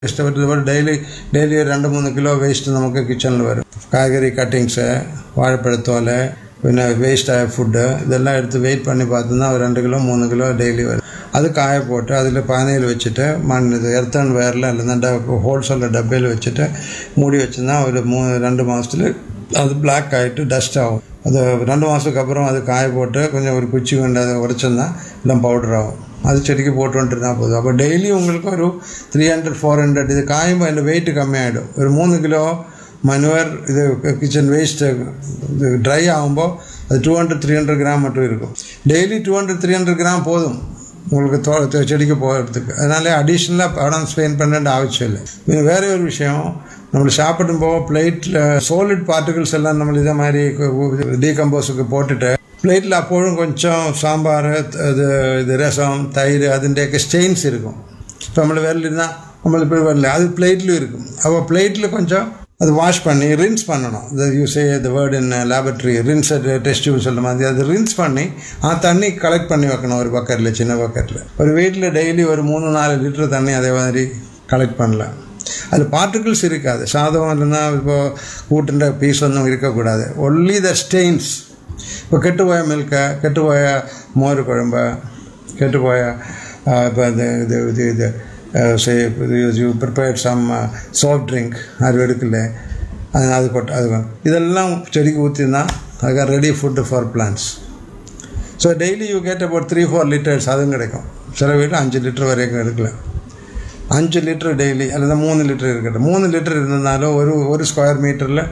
ഇഷ്ടപ്പെട്ടതുപോലെ daily daily ഒരു രണ്ട് മൂന്ന് കിലോ വേസ്റ്റ് നമുക്ക് കിച്ചണിൽ വരും കാய்கறி കട്ടിങ്സ് വാഴപ്പഴത്തോല് പിന്നെ വേസ്റ്റായ ഫുഡ് ഇതെല്ലാം എടുത്ത് വെയിറ്റ് பண்ணி பார்த்தோம்னா ஒரு ரெண்டு கிலோ மூணு கிலோ டெய்லி வரும் அது காய போட்டு அதில் பானையில் வச்சுட்டு மண் இது எர்த்தன் வேரில் இல்லைன்னா ஹோல்சேல் டப்பையில் வச்சுட்டு மூடி வச்சுருந்தா ஒரு மூ ரெண்டு மாதத்துல அது பிளாக் ஆகிட்டு டஸ்ட் ஆகும் அது ரெண்டு மாதத்துக்கு அப்புறம் அது காய போட்டு கொஞ்சம் ஒரு குச்சி கொண்டு அதை உடைச்சோம்னா எல்லாம் பவுடர் ஆகும் அது செடிக்கு போட்டு வந்துட்டுனா போதும் அப்போ டெய்லி உங்களுக்கு ஒரு த்ரீ ஹண்ட்ரட் ஃபோர் ஹண்ட்ரட் இது காயுമ്പോൾ അതിൻ്റെ வெயிட் கம்மியாயிடும் ஒரு மூணு கிலோ மனுவர் இது கிச்சன் வேஸ்ட்டு இது ட்ரை ஆகுമ്പോൾ அது two hundred three hundred gram மட்டும் இருக்கும் daily two hundred three hundred gram போதும் உங்களுக்கு தோ தோ- செடிக்கு போகிறதுக்கு அதனால அடிஷ்னலாக பணம் ஸ்பெயின் பண்ண வேண்டிய அவசியம் இல்லை പിന്നെ வேற ஒரு விஷயம் നമ്മൾ சாப்பிடும்போது பிளேட்டில் சோலிட் பார்ட்டிகல்ஸ் எல்லாம் നമ്മൾ ഇതേ மாதிரி ഡീകമ്പോസൊക്കെ പോട്ടിട്ട് പ്ലേറ്റിൽ അപ്പോഴും കൊഞ്ചം സാമ്പാർ ഇത് ഇത് രസം തൈര് അതിൻ്റെയൊക്കെ സ്റ്റെയിൻസ് இருக்கும் இப்போ നമ്മൾ விரலிருந்தா நம்மளுக்கு வரல அது பிளேட்லையும் இருக்கும் அப்போ பிளேட்டில் கொஞ்சம் அது வாஷ் பண்ணி ரின்ஸ் பண்ணணும் இந்த use the word in laboratory rinse test tube சொல்ல மாதிரி அது ரின்ஸ் பண்ணி ஆ தண்ணி கலெக்ட் பண்ணி வைக்கணும் ஒரு பக்கெட்டில் சின்ன பக்கெட்டில் ஒரு வீட்டில் டெய்லி ஒரு மூணு நாலு லிட்டர் தண்ணி அதே மாதிரி கலெக்ட் பண்ணலாம் அது பார்ட்டிகிள்ஸ் இருக்காது சாதம் இல்லைன்னா இப்போ கூட்டுன்ற பீஸ் ஒன்றும் இருக்கக்கூடாது ஒன்லி த ஸ்டெயின்ஸ் இப்போ கெட்டுப்போய மில்கை கெட்டுப்போய மோர் குழம்பு கெட்டுப்போய இப்போ இது இது இது இது say you prepared some soft drink அது எடுக்கல அது அது கொட்ட அது வேணும். இதெல்லாம் செடிக்கு ஊற்றினா அதுக்காக ready food for plants so daily you get about three four litres அதுவும் கிடைக்கும் சில வீட்டில் அஞ்சு லிட்டர் வரைக்கும் எடுக்கலாம் அஞ்சு லிட்டர் டெய்லி அல்லது மூணு லிட்டர் இருக்கட்டும் மூணு லிட்டர் இருந்ததுனாலும் ஒரு ஒரு ஸ்கொயர் மீட்டரில்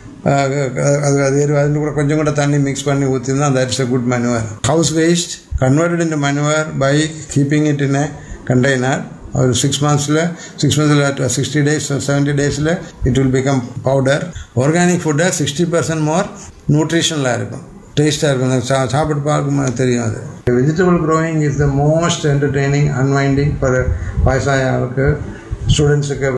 அது அது எரு- அதில் கூட கொஞ்சம் கூட தண்ணி மிக்ஸ் பண்ணி ஊற்றினா that's a good manure house waste converted into manure by keeping it in a container ஒரு சிக்ஸ் மந்த்ஸில் சிக்ஸ் மந்த்ஸில் சிக்ஸ்டி டேஸ் செவன்ட்டி டேஸில் it will become powder organic ஃபுட்டை சிக்ஸ்டி பர்சன்ட் மோர் நியூட்ரிஷனலாக இருக்கும் டேஸ்ட்டாக இருக்கும் அது சா சாப்பிட்டு பார்க்கும்போது தெரியும் அது vegetable growing is the most entertaining unwinding for வயசாய ஆளுக்கு ஸ்டூடெண்ட்ஸுக்கு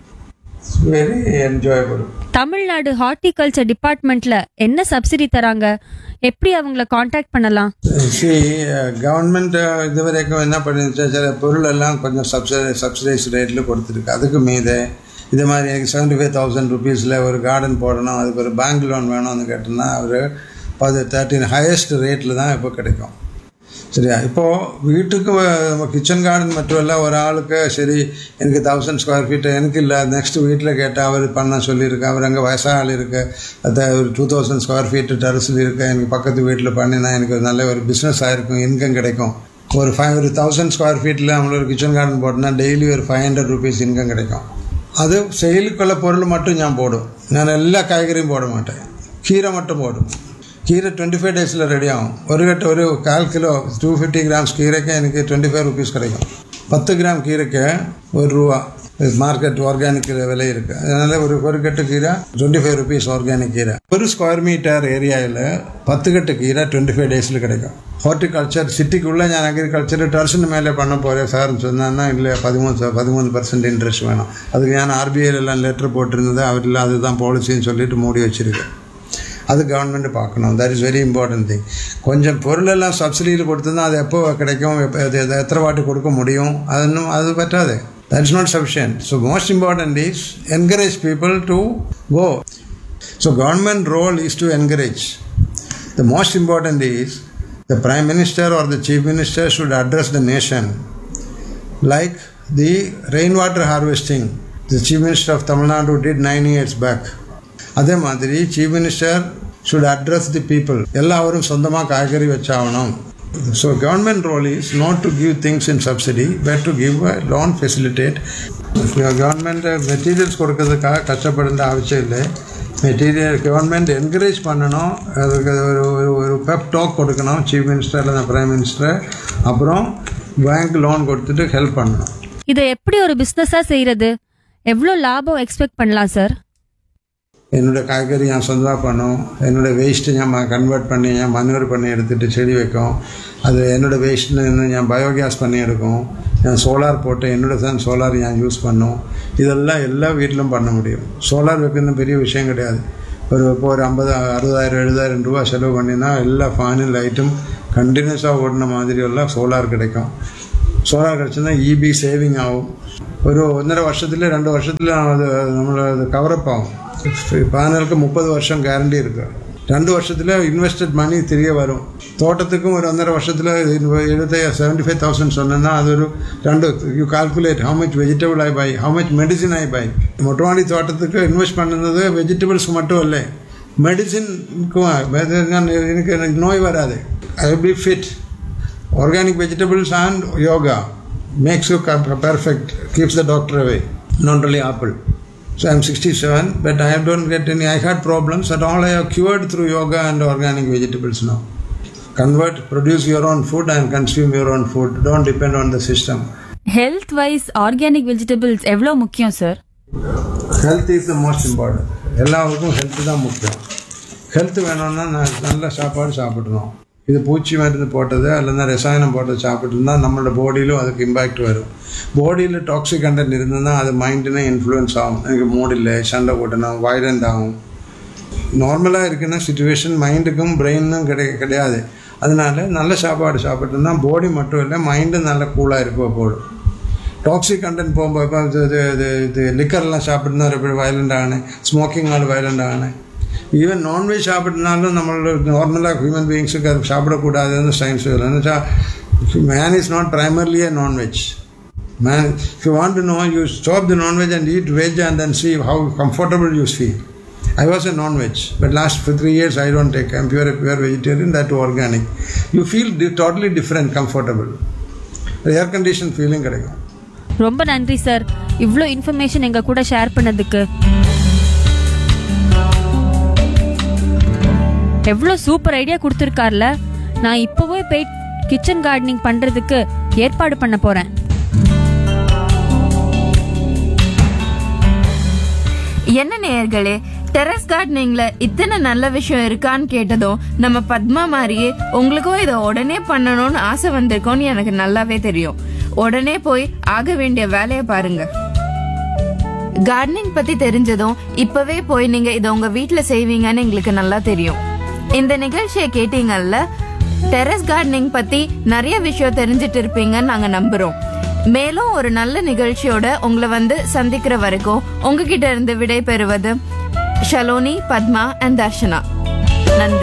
வெரி என்ஜாயபிள் தமிழ்நாடு ஹார்டிகல்ச்சர் டிபார்ட்மெண்ட்ல என்ன சப்சிடி தராங்க எப்படி அவங்கள காண்டாக்ட் பண்ணலாம் சி கவர்மெண்ட் இது வரைக்கும் என்ன பண்ணிருச்சு சில பொருள் எல்லாம் கொஞ்சம் சப்சிடை சப்சிடைஸ் ரேட்டில் கொடுத்துருக்கு அதுக்கு மீது இது மாதிரி எனக்கு செவன்டி ஃபைவ் தௌசண்ட் ருபீஸில் ஒரு கார்டன் போடணும் அதுக்கு ஒரு பேங்க் லோன் வேணும்னு கேட்டோம்னா ஒரு பது தேர்ட்டின் ஹையஸ்ட் ரேட்டில் தான் இப்போ கிடைக்கும் சரியா இப்போது வீட்டுக்கு கிச்சன் கார்டன் மட்டும் இல்லை ஒரு ஆளுக்கு சரி எனக்கு தௌசண்ட் ஸ்கொயர் ஃபீட் எனக்கு இல்லை நெக்ஸ்ட் வீட்டில் கேட்டால் அவர் பண்ண சொல்லியிருக்கு அவர் அங்கே வயசாக ஆள் இருக்கு அது ஒரு டூ தௌசண்ட் ஸ்கொயர் ஃபீட் டெரஸில் இருக்கு எனக்கு பக்கத்து வீட்டில் பண்ணினா எனக்கு ஒரு நல்ல ஒரு பிஸ்னஸ் ஆயிருக்கும் இன்கம் கிடைக்கும் ஒரு ஃபைவ் ஒரு தௌசண்ட் ஸ்கொயர் ஃபீட்டில் நம்மளோட கிச்சன் கார்டன் போட்டோம்னா டெய்லி ஒரு ஃபைவ் ஹண்ட்ரட் ருபீஸ் இன்கம் கிடைக்கும் அது செயலுக்குள்ள பொருள் மட்டும் ഞാൻ போடும் ഞാൻ എല്ലാ കാய்கறிയും போட மாட்டேன் கீரை மட்டும் போடும் கீரை டுவெண்ட்டி ஃபைவ் டேஸில் ரெடி ஆகும் ஒரு கட்டு ஒரு கால் கிலோ டூ ஃபிஃப்டி கிராம்ஸ் கீரைக்கு எனக்கு டுவெண்ட்டி ஃபைவ் ருபீஸ் கிடைக்கும் பத்து கிராம் கீரைக்கு ஒரு ரூபா மார்க்கெட் ஆர்கானிக் விலை இருக்கு அதனால ஒரு ஒரு கட்டு கீரை டுவெண்ட்டி ஃபைவ் ருபீஸ் ஆர்கானிக் கீரை ஒரு ஸ்கொயர் மீட்டர் ஏரியாவில் பத்து கட்டு கீரை டுவெண்ட்டி ஃபைவ் டேஸில் கிடைக்கும் ஹார்டிகல்ச்சர் சிட்டிக்குள்ளே ഞാൻ അഗ്രികൾച്ചർ ടെറസിന് മേലെ പണ പോലെ സാർ சொன்னா இல்லை பதிமூணு பதிமூணு பர்சன்ட் இன்ட்ரெஸ்ட் வேணும் அதுக்கு ഞാൻ ആർ ബി ഐയിലെല്ലാം ലെറ്റർ போட்டிருந்தது அவரெல்லாம் அதுதான் பாலிசின்னு சொல்லிட்டு மூடி வச்சிருக்கேன் அது கவர்மெண்ட் பார்க்கணும் that is very important thing கொஞ்சம் பொருளெல்லாம் சப்சிடியில் கொடுத்துருந்தா அது எப்போ கிடைக்கும் எப்போ அது அது எத்தனை வாட்டி கொடுக்க முடியும் அதுன்னும் அது பற்றாது that is not sufficient so most important is encourage people to go so government role is to encourage The most important is the Prime Minister or the Chief Minister should address the nation like the rainwater harvesting the Chief Minister of Tamil Nadu did nine years back. அதே மாதிரி chief minister should address the people எல்லாரும் சொந்தமாக காய்கறி வச்சாகணும் so government role is not to give things in subsidy but to give a loan facilitate government materials கொடுக்கறதுக்காக கஷ்டப்படേണ്ട அவசியம் இல்லை மெட்டீரியல் கவர்மெண்ட் என்கரேஜ் பண்ணணும் அதுக்கு ஒரு ஒரு ஒரு பெப் டாக் கொடுக்கணும் சீஃப் மினிஸ்டர் இல்லை பிரைம் மினிஸ்டர் அப்புறம் பேங்க் லோன் கொடுத்துட்டு ஹெல்ப் பண்ணணும் இதை எப்படி ஒரு பிசினஸா செய்யறது எவ்வளோ லாபம் எக்ஸ்பெக்ட் பண்ணலாம் சார் என்னோட காய்கறி ഞാൻ സ്വന്തமாக பண்ணும் என்னோட വേസ്റ്റ് ഞാൻ കൺവേർട്ട് பண்ணி ഞാൻ മനുവർ பண்ணி എടുത്തിട്ട് ചെടി വെക്കും അത് என்னோட വേസ്റ്റിൽ നിന്ന് ഞാൻ ബയോഗ്യാസ് பண்ணி എടുக்கும் ഞാൻ சோலார் போட்டு என்னோட தான் சோலார் ഞാൻ யூஸ் பண்ணும் இதெல்லாம் எல்லா வீட்டிலும் பண்ண முடியும் சோலார் வைக்கிறது பெரிய விஷயம் கிடையாது ஒரு இப்போ ஒரு ஐம்பது அறுபதாயிரம் எழுபதாயிரம் ரூபா செலவு பண்ணினா எல்லா ஃபேனும் லைட்டும் கண்டினியூஸாக ஓடின மாதிரி எல்லாம் சோலார் கிடைக்கும் சோலார் கிடச்சுன்னா இபி சேவிங் ஆகும் ഒരു ഒന്നര വർഷത്തിൽ രണ്ട് വർഷത്തിൽ അത് നമ്മൾ അത് കവറപ്പ് ആവും പാനലുக்கு முப்பது வருஷம் கேரண்டி இருக்கு ரெண்டு வருஷத்தில் இன்வெஸ்டட் மணி திரியே வரும் தோட்டத்துக்கும் ஒரு ஒன்றரை வருஷத்தில் எழுபத்தி செவன்டி ஃபைவ் தௌசண்ட் சொன்னேன்னா அது ஒரு ரெண்டு you calculate how much vegetable I buy how much medicine I buy மொட்டமாடி தோட்டத்துக்கு இன்வெஸ்ட் பண்ணுறது வெஜிடபிள்ஸ் மட்டும் இல்லை மெடிசினுக்கும் எனக்கு எனக்கு நோய் வராது I be fit organic vegetables and yoga makes you perfect keeps the doctor away not only apple. So I'm 67, but I don't get any. I had problems, but all I have cured through yoga and organic vegetables now. Convert, produce your own food and consume your own food. Don't depend on the system. Health wise organic vegetables எவ்வளோ முக்கியம் sir health is the most important எல்லாருக்கும் health தான் முக்கியம் health வேணும்னா நான் நல்ல சாப்பாடு சாப்பிடணும் இது பூச்சி மருந்து போட்டது அல்லது ரசாயனம் போட்டது சாப்பிட்டு இருந்தால் நம்மளோட பாடியிலும் அதுக்கு இம்பாக்ட் வரும் பாடியில் டாக்ஸிக் கண்டென்ட் இருந்ததுன்னா அது மைண்டினே இன்ஃப்ளூயன்ஸ் ஆகும் எனக்கு மூட் இல்லை சண்டை போட்டணும் வைலண்ட் ஆகும் நார்மலாக இருக்குன்னா சுச்சுவேஷன் மைண்டுக்கும் பிரெயினும் கிடை கிடையாது அதனால நல்ல சாப்பாடு சாப்பிட்டோம்னா பாடி மட்டும் இல்லை மைண்டும் நல்ல கூலாக இருக்கும் போடும் டாக்ஸிக் கண்டென்ட் போகும்போது இப்போ இது இது இது இது லிக்கர்லாம் சாப்பிட்டுனா எப்படி வயலண்ட் ஆகணும் ஸ்மோக்கிங்னால வயலண்ட் ஆகணும் ஈவன் நான்வெஜ் சாப்பிட்டனாலும் நம்மளோட நார்மலாக ஹியூமன் பீயிங்ஸுக்கு அது சாப்பிடக்கூடாதுன்னு science man is not primarily a non-veg. Man, if you want to know, you stop the non-veg and eat veg and then see how comfortable you feel. I was a non-veg, but last for three years I don't take. I'm pure, pure vegetarian, that too organic. You feel di- totally different, comfortable. The air conditioned feeling கிடைக்கும் ரொம்ப நன்றி sir இவ்வளோ information எங்க கூட share பண்ணதுக்கு எவ்வளோ super idea கொடுத்துருக்கார்ல நான் இப்போவே போய் கிச்சன் கார்டனிங் பண்றதுக்கு ஏற்பாடு பண்ண போறேன் என்ன நேயர்களே டெரஸ் கார்டனிங்ல இத்தனை நல்ல விஷயம் இருக்கான்னு கேட்டதும் நம்ம பத்மா மாதிரியே உங்களுக்கும் இதை உடனே பண்ணணும்னு ஆசை வந்திருக்கோன்னு எனக்கு நல்லாவே தெரியும் உடனே போய் ஆக வேண்டிய வேலையை பாருங்க கார்டனிங் பத்தி தெரிஞ்சதும் இப்பவே போய் நீங்க இதை உங்க வீட்ல செய்வீங்கன்னு எங்களுக்கு நல்லா தெரியும் இந்த நிகழ்ச்சியை கேட்டீங்கல்ல டெரஸ் கார்டனிங் பத்தி நிறைய விஷயம் தெரிஞ்சிட்டு இருப்பீங்கன்னு நாங்க நம்புறோம் மேலும் ஒரு நல்ல நிகழ்ச்சியோட உங்களை வந்து சந்திக்கிற வரைக்கும் உங்ககிட்ட இருந்து விடை பெறுவது ஷலோனி பத்மா அண்ட் தர்ஷனா நன்றி